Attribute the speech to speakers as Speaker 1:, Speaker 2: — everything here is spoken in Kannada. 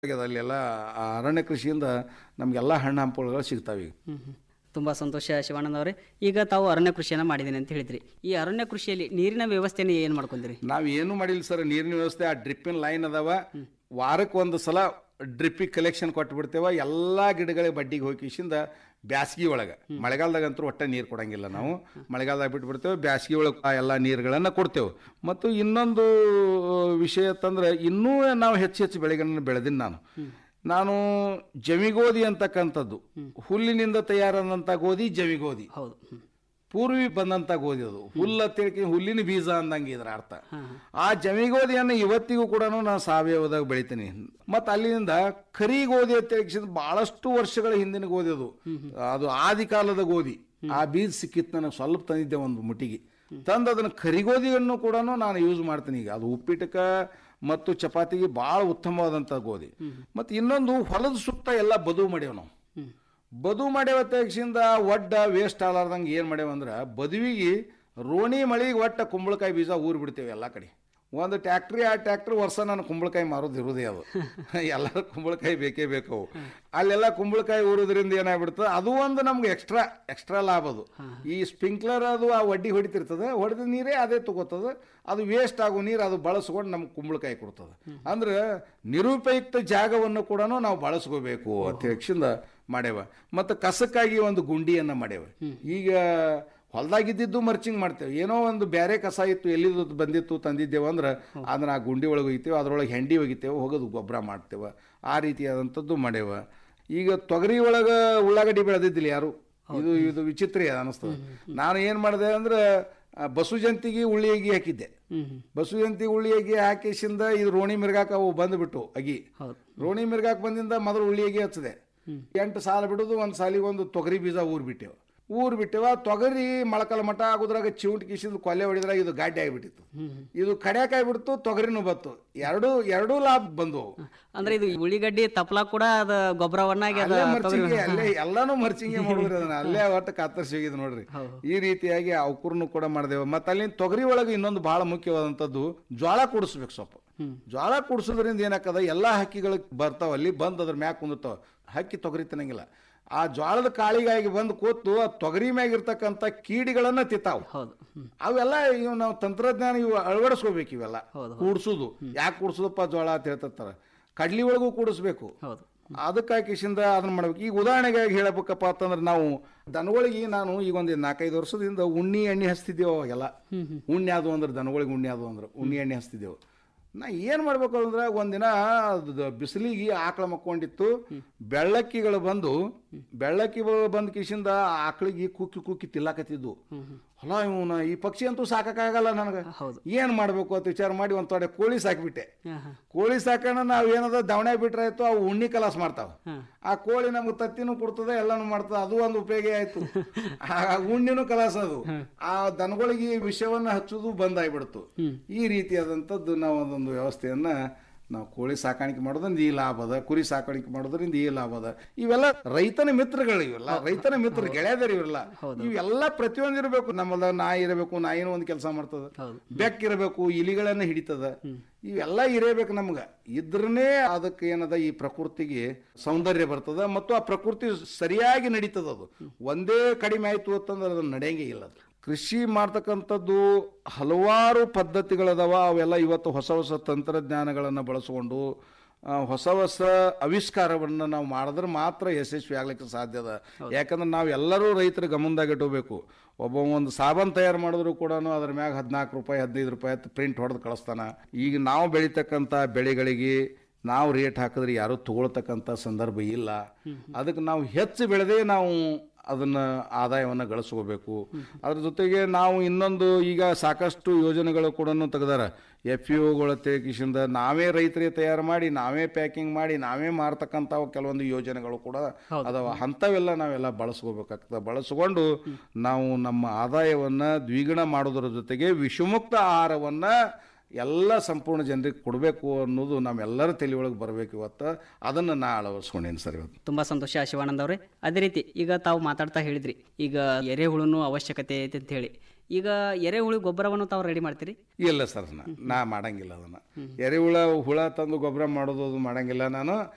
Speaker 1: ಆಗ್ಯದ ಅಲ್ಲೆಲ್ಲ ಆ ಅರಣ್ಯ ಕೃಷಿಯಿಂದ ನಮಗೆಲ್ಲ ಹಣ್ಣು ಹಂಪಲುಗಳು ಸಿಗ್ತಾವೆ ಈಗ
Speaker 2: ಹ್ಮ್ ಹ್ಮ್. ತುಂಬಾ ಸಂತೋಷ ಶಿವಾನಂದ ಅವರೇ ಈಗ ತಾವು ಅರಣ್ಯ ಕೃಷಿಯನ್ನ ಮಾಡಿದ್ದೀನಿ ಅಂತ ಹೇಳಿದ್ರಿ ಈ ಅರಣ್ಯ ಕೃಷಿಯಲ್ಲಿ ನೀರಿನ ವ್ಯವಸ್ಥೆನ ಏನು ಮಾಡ್ಕೊಂಡ್ರಿ
Speaker 1: ನಾವು ಏನು ಮಾಡಿಲ್ಲ ಸರ್ ನೀರಿನ ವ್ಯವಸ್ಥೆ ಆ ಡ್ರಿಪ್ಪಿನ ಲೈನ್ ಅದಾವ ವಾರಕ್ಕೆ ಒಂದು ಸಲ ಡ್ರಿಪ್ಪಿಗೆ ಕಲೆಕ್ಷನ್ ಕೊಟ್ಟು ಬಿಡ್ತೇವೆ ಎಲ್ಲ ಗಿಡಗಳಿಗೆ ಬಡ್ಡಿಗೆ ಹೋಗಿಸಿಂದ ಬ್ಯಾಸ್ಗಿ ಒಳಗೆ ಮಳೆಗಾಲದಾಗಂತೂ ಒಟ್ಟ ನೀರು ಕೊಡಂಗಿಲ್ಲ ನಾವು ಮಳೆಗಾಲದಾಗ ಬಿಟ್ಬಿಡ್ತೇವೆ ಬ್ಯಾಸ್ಗಿ ಒಳಗೆ ಆ ಎಲ್ಲ ನೀರುಗಳನ್ನು ಕೊಡ್ತೇವೆ ಮತ್ತು ಇನ್ನೊಂದು ವಿಷಯ ಅಂತಂದ್ರೆ ಇನ್ನೂ ನಾವು ಹೆಚ್ಚು ಹೆಚ್ಚು ಬೆಳೆಗಳನ್ನು ಬೆಳೆದೀನಿ ನಾನು ನಾನು ಜಮಿಗೋಧಿ ಅಂತಕ್ಕಂಥದ್ದು ಹುಲ್ಲಿನಿಂದ ತಯಾರಾದಂಥ ಗೋಧಿ ಜಮಿಗೋಧಿ
Speaker 2: ಹೌದು ಹ್ಮ್.
Speaker 1: ಪೂರ್ವಿ ಬಂದಂತ ಗೋಧಿ ಅದು ಹುಲ್ಲ ತಿಳ್ಕಿ ಹುಲ್ಲಿನ ಬೀಜ ಅಂದಂಗೆ ಇದ್ರ ಅರ್ಥ ಆ ಜಮಿಗೋಧಿಯನ್ನು ಇವತ್ತಿಗೂ ಕೂಡ ನಾನು ಸಾವಯವದಾಗ ಬೆಳಿತೀನಿ ಮತ್ತು ಅಲ್ಲಿಂದ ಕರಿ ಗೋಧಿ ಅಂತ ತಿಳ್ಕಿಸಿದ ಬಹಳಷ್ಟು ವರ್ಷಗಳ ಹಿಂದಿನ ಗೋಧಿ ಅದು ಅದು ಆದಿ ಕಾಲದ ಗೋಧಿ ಆ ಬೀಜ ಸಿಕ್ಕಿತ್ತು ನನಗೆ ಸ್ವಲ್ಪ ತಂದಿದ್ದೆ ಒಂದು ಮುಟ್ಟಿಗೆ ತಂದು ಅದನ್ನು ಕರಿಗೋಧಿಯನ್ನು ಕೂಡ ನಾನು ಯೂಸ್ ಮಾಡ್ತೀನಿ ಈಗ ಅದು ಉಪ್ಪಿಟ್ಟಕ್ಕೆ ಮತ್ತು ಚಪಾತಿಗೆ ಭಾಳ ಉತ್ತಮವಾದಂಥ ಗೋಧಿ ಮತ್ತು ಇನ್ನೊಂದು ಹೊಲದ ಸುತ್ತ ಎಲ್ಲ ಬದು ಮಾಡ್ಯಾವ ನಾವು ಬದು ಮಾಡ್ಯಾವ ತೆಗ್ಸಿಂದ ಒಡ್ಡ ವೇಸ್ಟ್ ಆಗಲಾರ್ದಂಗೆ ಏನು ಮಾಡ್ಯಾವ ಅಂದ್ರೆ ಬದುವಿಗೆ ರೋಣಿ ಮಳಿಗೆ ಒಟ್ಟ ಕುಂಬಳಕಾಯಿ ಬೀಜ ಊರಿ ಬಿಡ್ತೇವೆ ಎಲ್ಲ ಕಡೆ ಒಂದು ಟ್ಯಾಕ್ಟ್ರಿ ಆ ಟ್ಯಾಕ್ಟ್ರಿ ವರ್ಷ ನಾನು ಕುಂಬಳಕಾಯಿ ಮಾರೋದು ಇರೋದೇ ಅದು ಎಲ್ಲರೂ ಕುಂಬಳಕಾಯಿ ಬೇಕೇ ಬೇಕು ಅವು ಅಲ್ಲೆಲ್ಲ ಕುಂಬಳಕಾಯಿ ಊರೋದ್ರಿಂದ ಏನಾಗ್ಬಿಡ್ತದೆ ಅದು ಒಂದು ನಮ್ಗೆ ಎಕ್ಸ್ಟ್ರಾ ಎಕ್ಸ್ಟ್ರಾ ಲಾಭ ಅದು ಈ ಸ್ಪ್ರಿಂಕ್ಲರ್ ಅದು ಆ ವಡ್ಡಿ ಹೊಡಿತಿರ್ತದೆ ಹೊಡೆದ ನೀರೇ ಅದೇ ತಗೋತದೆ ಅದು ವೇಸ್ಟ್ ಆಗೋ ನೀರು ಅದು ಬಳಸ್ಕೊಂಡು ನಮ್ಗೆ ಕುಂಬಳಕಾಯಿ ಕೊಡ್ತದೆ ಅಂದ್ರೆ ನಿರುಪಯುಕ್ತ ಜಾಗವನ್ನು ಕೂಡ ನಾವು ಬಳಸ್ಕೋಬೇಕು ಅಂತ ಹೇಳಿ ಮಾಡ್ಯಾವ ಮತ್ತು ಕಸಕ್ಕಾಗಿ ಒಂದು ಗುಂಡಿಯನ್ನು ಮಾಡ್ಯಾವ ಈಗ ಹೊಲ್ದಾಗಿದ್ದಿದ್ದು ಮರ್ಚಿಂಗ್ ಮಾಡ್ತೇವೆ ಏನೋ ಒಂದು ಬೇರೆ ಕಸ ಇತ್ತು ಎಲ್ಲಿದ್ದು ಬಂದಿತ್ತು ತಂದಿದ್ದೇವೆ ಅಂದ್ರೆ ಅದನ್ನ ಆ ಗುಂಡಿ ಒಳಗೆ ಒಗಿತೇವೆ ಅದ್ರೊಳಗೆ ಹೆಂಡಿ ಒಗಿತೇವೆ ಹೋಗೋದು ಗೊಬ್ಬರ ಮಾಡ್ತೇವೆ ಆ ರೀತಿಯಾದಂಥದ್ದು ಮಾಡ್ಯಾವ ಈಗ ತೊಗರಿ ಒಳಗೆ ಉಳ್ಳಾಗಡ್ಡಿ ಬೆಳೆದಿದ್ದಿಲ್ಲ ಯಾರು ಇದು ಇದು ವಿಚಿತ್ರ ಅನಿಸ್ತದೆ ನಾನು ಏನು ಮಾಡಿದೆ ಅಂದ್ರೆ ಆ, ಬಸು ಜಂತಿಗೆ ಉಳ್ಳಿಗೆ ಹಾಕಿದ್ದೆ
Speaker 2: ಹ್ಮ್ ಹ್ಮ್.
Speaker 1: ಬಸು ಜಂತಿ ಉಳ್ಳಿಗೆ ಹಾಕಿಸಿಂದ ಇದು ರೋಣಿ ಮಿರ್ಗಾಕ ಅವು ಬಂದುಬಿಟ್ಟು ಅಗಿ
Speaker 2: ಹೌದು
Speaker 1: ರೋಣಿ ಮಿರ್ಗಾಕ್ ಬಂದಿಂದ ಮೊದಲು ಉಳ್ಳಿಗೆ ಹಚ್ಚದೆ ಎಂಟು ಸಾಲ ಬಿಡೋದು ಒಂದು ಸಾಲಿಗೆ ಒಂದು ತೊಗರಿ ಬೀಜ ಊರ್ ಬಿಟ್ಟೆವು ಊರ್ ಬಿಟ್ಟೆವ ತೊಗರಿ ಮೊಳಕಲ್ ಮಠ ಆಗೋದ್ರಾಗ ಚಿವುಟ್ ಕಿಸಿದ ಕೊಲೆ ಹೊಡಿದ್ರಾಗ ಇದು ಗಾಡಿ ಆಗಿಬಿಟ್ಟಿತ್ತು ಇದು ಕಡ್ಯಾಕಾಗ್ಬಿಡ್ತು ತೊಗರಿನೂ ಬತ್ತು ಎರಡೂ ಎರಡೂ ಲಾಭ ಬಂದವು
Speaker 2: ಅಂದ್ರೆ ಇದು ಉಳ್ಳಿಗಡ್ಡಿ ತಪ್ಲ ಕೂಡ ಅದ ಗೊಬ್ಬರವನ್ನಾಗಿ ಅದ
Speaker 1: ಅಲ್ಲೇ ಮರ್ಚಿಂಗೆ ಅಲ್ಲೇ ಎಲ್ಲಾನು ಮರ್ಚಿಂಗೆ ಮಾಡಿದ್ರಿ ಅದನ್ನ ಅಲ್ಲೇ ಒಟ್ಟು ಕತ್ತರಿಸಿ ಹೋಗಿದ್ ನೋಡ್ರಿ ಈ ರೀತಿಯಾಗಿ ಅವಕೂರ್ನು ಕೂಡ ಮಾಡಿದೆವು ಮತ್ತೆ ಅಲ್ಲಿ ತೊಗರಿ ಒಳಗೆ ಇನ್ನೊಂದು ಬಹಳ ಮುಖ್ಯವಾದಂಥದ್ದು ಜ್ವಾಳ ಕೂಡಿಸ್ಬೇಕು ಸ್ವಲ್ಪ ಜ್ವಾಳ ಕೂಡಿಸೋದ್ರಿಂದ ಏನಾಕದ ಎಲ್ಲಾ ಹಕ್ಕಿಗಳು ಬರ್ತಾವ ಅಲ್ಲಿ ಬಂದು ಅದ್ರ ಮ್ಯಾಗ ಕುಂದಿರ್ತಾವ ಹಕ್ಕಿ ತೊಗರಿ ತಿನ್ನಂಗಿಲ್ಲ ಆ ಜ್ವಾಳದ ಕಾಳಿಗಾಗಿ ಬಂದು ಕೂತು ಆ ತೊಗರಿ ಮ್ಯಾಗ ಇರ್ತಕ್ಕಂಥ ಕೀಡಿಗಳನ್ನ ತಿತ್ತಾವು
Speaker 2: ಹೌದು ಹ್ಮ್.
Speaker 1: ಅವೆಲ್ಲ ಇವು ನಾವು ತಂತ್ರಜ್ಞಾನ ಇವು ಅಳವಡಿಸ್ಕೋಬೇಕು ಇವೆಲ್ಲ
Speaker 2: ಹೌದು,
Speaker 1: ಕೂಡ್ಸುದು ಯಾಕೆ ಕೂಡ್ಸುದಪ್ಪ ಜ್ವಾಳ ಅಂತ ಹೇಳ್ತಿರ್ತಾರ ಕಡ್ಲಿ ಒಳಗೂ ಕೂಡಿಸ್ಬೇಕು
Speaker 2: ಹೌದು
Speaker 1: ಅದಕ್ಕಾಗಿ ಕಿಶಿಂದ ಅದನ್ನ ಮಾಡ್ಬೇಕು ಈಗ ಉದಾಹರಣೆಗೆ ಹೇಳಬೇಕಪ್ಪ ಅಂತಂದ್ರೆ ನಾವು ದನಗಳಿಗೆ ನಾನು ಈಗ ಒಂದು ನಾಲ್ಕೈದು ವರ್ಷದಿಂದ ಉಣ್ಣಿ ಎಣ್ಣೆ ಹಚ್ತಿದ್ದೇವೆ ಅವಾಗೆಲ್ಲ ಉಣ್ಣೆ ಅದು ಅಂದ್ರೆ ದನಗಳಿಗೆ ಉಣ್ಣೆ ಅದು ಅಂದ್ರೆ ಉಣ್ಣಿ ಎಣ್ಣೆ ಹಚ್ತಿದ್ದೆವು ನಾ ಏನು ಮಾಡ್ಬೇಕು ಅಂದ್ರೆ ಒಂದಿನ ಅದು ಬಿಸಿಲಿಗೆ ಆಕಳ ಮಕ್ಕೊಂಡಿತ್ತು ಬೆಳ್ಳಕ್ಕಿಗಳು ಬಂದು ಬೆಳ್ಳಕ್ಕಿಗಳು ಬಂದು ಕಿಶಿಂದ ಆಕಳಿಗೆ ಕುಕ್ಕಿ ಕುಕ್ಕಿ ತಿಲ್ಲಾಕತ್ತಿದ್ದು ಹೊಲ ಇವನ ಈ ಪಕ್ಷಿ ಅಂತೂ ಸಾಕಾಗಲ್ಲ ನನಗೆ
Speaker 2: ಹೌದು.
Speaker 1: ಏನು ಮಾಡಬೇಕು ಅಂತ ವಿಚಾರ ಮಾಡಿ ಒಂದು ತೊಡೆ ಕೋಳಿ ಸಾಕಿಬಿಟ್ಟೆ
Speaker 2: ಹಾ, ಹಾ.
Speaker 1: ಕೋಳಿ ಸಾಕಣ ನಾವು ಏನದ ದವಣೆ ಬಿಟ್ರೆ ಆಯ್ತು ಅವು ಉಣ್ಣಿ ಕಲಾಸ ಮಾಡ್ತಾವ
Speaker 2: ಹಾ.
Speaker 1: ಆ ಕೋಳಿ ನಮ್ಗೆ ತತ್ತಿನೂ ಕೊಡ್ತದೆ ಎಲ್ಲಾನು ಮಾಡ್ತದೆ ಅದು ಒಂದು ಉಪಯೋಗ ಆಯ್ತು ಆ ಉಣ್ಣಿನೂ ಕಲಾಸ ಅದು ಆ ದನಗಳಿಗೆ ವಿಷವನ್ನ ಹಚ್ಚುದು ಬಂದಾಗ್ಬಿಡ್ತು ಈ ರೀತಿಯಾದಂಥದ್ದು ನಾವು ಅದೊಂದು ವ್ಯವಸ್ಥೆಯನ್ನ ನಾವು ಕೋಳಿ ಸಾಕಾಣಿಕೆ ಮಾಡೋದ್ರಿಂದ ಈ ಲಾಭ ಅದ ಕುರಿ ಸಾಕಾಣಿಕೆ ಮಾಡೋದ್ರಿಂದ ಈ ಲಾಭ ಅದ ಇವೆಲ್ಲ ರೈತನ ಮಿತ್ರಗಳು ಇವೆಲ್ಲ ರೈತನ ಮಿತ್ರ ಗೆಳೆಯದರು ಇವೆಲ್ಲ ಇವೆಲ್ಲ ಪ್ರತಿಯೊಂದು ಇರಬೇಕು ನಮ್ಮದ ನಾಯಿ ಇರಬೇಕು ನಾಯಿನೂ ಒಂದು ಕೆಲಸ ಮಾಡ್ತದ
Speaker 2: ಹೌದು.
Speaker 1: ಬೆಕ್ಕ ಇರಬೇಕು ಇಲಿಗಳನ್ನ ಹಿಡಿತದ ಇವೆಲ್ಲ ಇರಬೇಕು ನಮ್ಗೆ ಇದ್ರನೇ ಅದಕ್ಕೆ ಏನದ ಈ ಪ್ರಕೃತಿಗೆ ಸೌಂದರ್ಯ ಬರ್ತದ ಮತ್ತು ಆ ಪ್ರಕೃತಿ ಸರಿಯಾಗಿ ನಡೀತದ ಅದು ಒಂದೇ ಕಡಿಮೆ ಆಯ್ತು ಅಂತಂದ್ರೆ ಅದು ನಡೆಯಂಗೆ ಇಲ್ಲ ಅದು ಕೃಷಿ ಮಾಡ್ತಕ್ಕಂಥದ್ದು ಹಲವಾರು ಪದ್ಧತಿಗಳದಾವ ಅವೆಲ್ಲ ಇವತ್ತು ಹೊಸ ಹೊಸ ತಂತ್ರಜ್ಞಾನಗಳನ್ನು ಬಳಸ್ಕೊಂಡು ಆ, ಹೊಸ ಹೊಸ ಆವಿಷ್ಕಾರವನ್ನು ನಾವು ಮಾಡಿದ್ರೆ ಮಾತ್ರ ಯಶಸ್ವಿ ಆಗ್ಲಿಕ್ಕೆ ಸಾಧ್ಯ ಅದ ಯಾಕಂದ್ರೆ ನಾವು ಎಲ್ಲರೂ ರೈತರ ಗಮನದಾಗ ಇಟ್ಕೋಬೇಕು ಒಬ್ಬ ಒಂದು ಸಾಬನ್ ತಯಾರು ಮಾಡಿದ್ರು ಕೂಡ ಅದ್ರ ಮ್ಯಾಗ ಹದಿನಾಲ್ಕು ರೂಪಾಯಿ ಹದಿನೈದು ರೂಪಾಯಿ ಪ್ರಿಂಟ್ ಹೊಡೆದು ಕಳಿಸ್ತಾನ ಈಗ ನಾವು ಬೆಳೀತಕ್ಕಂಥ ಬೆಳೆಗಳಿಗೆ ನಾವು ರೇಟ್ ಹಾಕಿದ್ರೆ ಯಾರೂ ತಗೊಳ್ತಕ್ಕಂಥ ಸಂದರ್ಭ ಇಲ್ಲ ಅದಕ್ಕೆ ನಾವು ಹೆಚ್ಚು ಬೆಳೆದೇ ನಾವು ಅದನ್ನ ಆದಾಯವನ್ನು ಗಳಿಸ್ಕೋಬೇಕು ಅದ್ರ ಜೊತೆಗೆ ನಾವು ಇನ್ನೊಂದು ಈಗ ಸಾಕಷ್ಟು ಯೋಜನೆಗಳು ಕೂಡ ತೆಗೆದಾರ ಎಫ್ ಯು ಗಳ ತೆಗಿಸಿಂದ ನಾವೇ ರೈತರಿಗೆ ತಯಾರು ಮಾಡಿ ನಾವೇ ಪ್ಯಾಕಿಂಗ್ ಮಾಡಿ ನಾವೇ ಮಾರ್ತಕ್ಕಂಥ ಕೆಲವೊಂದು ಯೋಜನೆಗಳು ಕೂಡ ಅದಾವ ಅಂಥವೆಲ್ಲ ನಾವೆಲ್ಲ ಬಳಸ್ಕೋಬೇಕಾಗ್ತದೆ ಬಳಸ್ಕೊಂಡು ನಾವು ನಮ್ಮ ಆದಾಯವನ್ನ ದ್ವಿಗುಣ ಮಾಡೋದ್ರ ಜೊತೆಗೆ ವಿಷಮುಕ್ತ ಆಹಾರವನ್ನ ಎಲ್ಲ ಸಂಪೂರ್ಣ ಜನರಿಗೆ ಕೊಡಬೇಕು ಅನ್ನೋದು ನಮ್ಮೆಲ್ಲರ ತಲೆಯೊಳಗೆ ಬರಬೇಕು ಇವತ್ತು ಅದನ್ನು ನಾ ಅಳವಡಿಸ್ಕೊಂಡೇನಿ ಸರ್ ಇವತ್ತು
Speaker 2: ತುಂಬಾ ಸಂತೋಷ ಶಿವಾನಂದ ಅವರೇ ಅದೇ ರೀತಿ ಈಗ ತಾವು ಮಾತಾಡ್ತಾ ಹೇಳಿದ್ರಿ ಈಗ ಎರೆಹುಳುನು ಅವಶ್ಯಕತೆ ಐತೆ ಅಂತ ಹೇಳಿ ಈಗ ಎರೆಹುಳು ಗೊಬ್ಬರವನ್ನು ತಾವು ರೆಡಿ ಮಾಡ್ತೀರಿ
Speaker 1: ಇಲ್ಲ ಸರ್ ನಾ ನಾ ಮಾಡಂಗಿಲ್ಲ ಅದನ್ನು ಎರೆಹುಳ ಹುಳ ತಂದು ಗೊಬ್ಬರ ಮಾಡೋದು ಅದು ಮಾಡಂಗಿಲ್ಲ ನಾನು